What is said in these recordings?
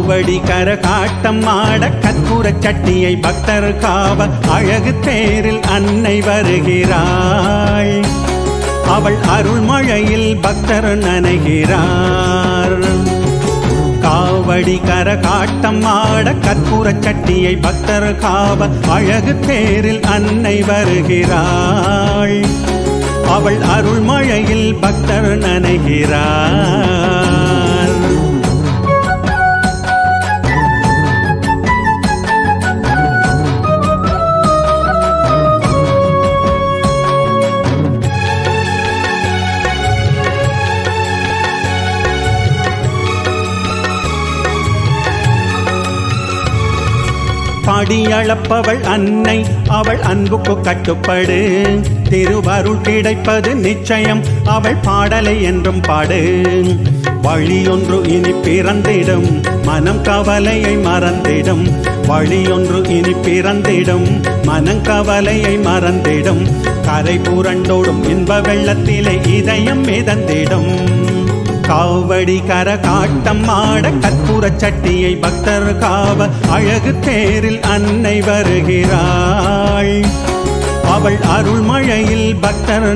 காவடி கரகாட்டம் ஆட கற்பூர சட்டியை பக்தர் காவ அழகு தேரில் அன்னை வருகிறாள் அவள் அருள்மழையில் பக்தர் நனைகிறார் காவடி கரகாட்டம் ஆட கற்பூர சட்டியை பக்தர் காவ அழகு தேரில் அன்னை வருகிறாள் அவள் அருள்மழையில் பக்தர் நனைகிறார் பாடியளப்பவள் அன்னை அவள் அன்புக்கு கட்டுப்படு திருவருள் கிடைப்பது நிச்சயம் அவள் பாடலை என்றும் பாடு வழியொன்று இனி பிறந்திடும் மனம் கவலையை மறந்திடும் வழியொன்று இனி பிறந்திடும் மனம் கவலையை மறந்திடும் கரை புரண்டோடும் இன்ப வெள்ளத்திலே இதயம் மிதந்திடும் காவடி கரகாட்டம் ஆட கற்பூர சட்டியை பக்தர் காவ அழகு தேரில் அன்னை வருகிறாள் அவள் அருள்மழையில் பக்தர்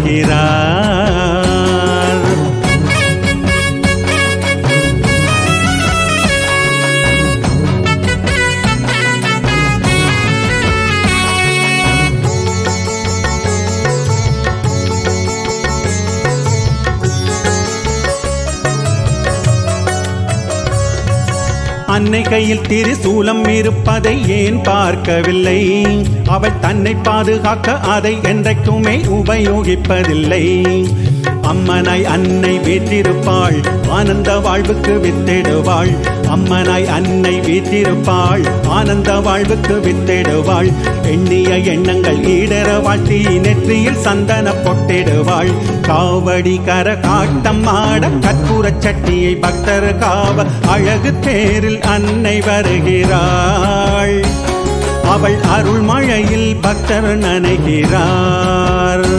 நனைகிறார் அன்னை கையில் திரிசூலம் இருப்பதை ஏன் பார்க்கவில்லை அவள் தன்னை பாதுகாக்க அதை என்றைக்குமே உபயோகிப்பதில்லை அம்மனாய் அன்னை வீற்றிருப்பாள் ஆனந்த வாழ்வுக்கு வித்திடுவாள் அம்மனாய் அன்னை வீற்றிருப்பாள் ஆனந்த வாழ்வுக்கு வித்திடுவாள் எண்ணிய எண்ணங்கள் ஈடற வாழ்த்தி நெற்றியில் சந்தன பொட்டிடுவாள் காவடி கர காட்டம் ஆட கற்பூர சட்டியை பக்தர் காவ அழகு தேரில் அன்னை வருகிறாள் அவள் அருள்மழையில் பக்தர் நனைகிறார்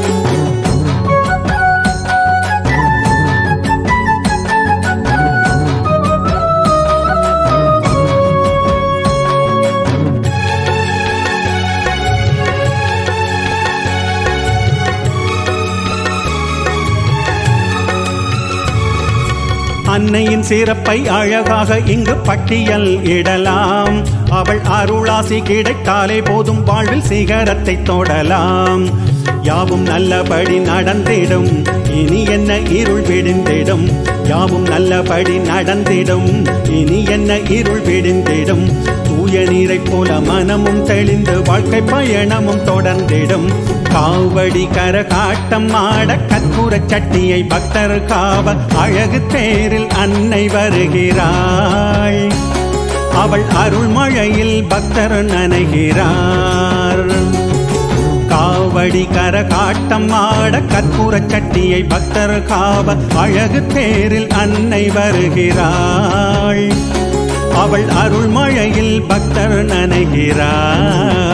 அன்னையின் சிறப்பை அழகாக இங்கு பட்டியல் இடலாம் அவள் அருளாசி கிடைத்தாலே போதும் வாழ்வில் சிகரத்தை தொடலாம் யாவும் நல்லபடி நடந்திடும் இனி என்ன இருள் விடிந்திடும் யாவும் நல்லபடி நடந்திடும் இனி என்ன இருள் விடிந்திடும் தூய நீரைப் போல மனமும் தெளிந்து வாழ்க்கை பயணமும் தொடர்ந்திடும் காவடி கரகாட்டம் ஆட கற்பூர சட்டியை பக்தர் காவ அழகு தேரில் அன்னை வருகிறாள் அவள் அருள்மழையில் பக்தர் நனைகிறார் காவடி கரகாட்டம் ஆட கற்பூர சட்டியை பக்தர் காவ அழகு தேரில் அன்னை வருகிறாள் அவள் அருள்மழையில் பக்தர் நனைகிறார்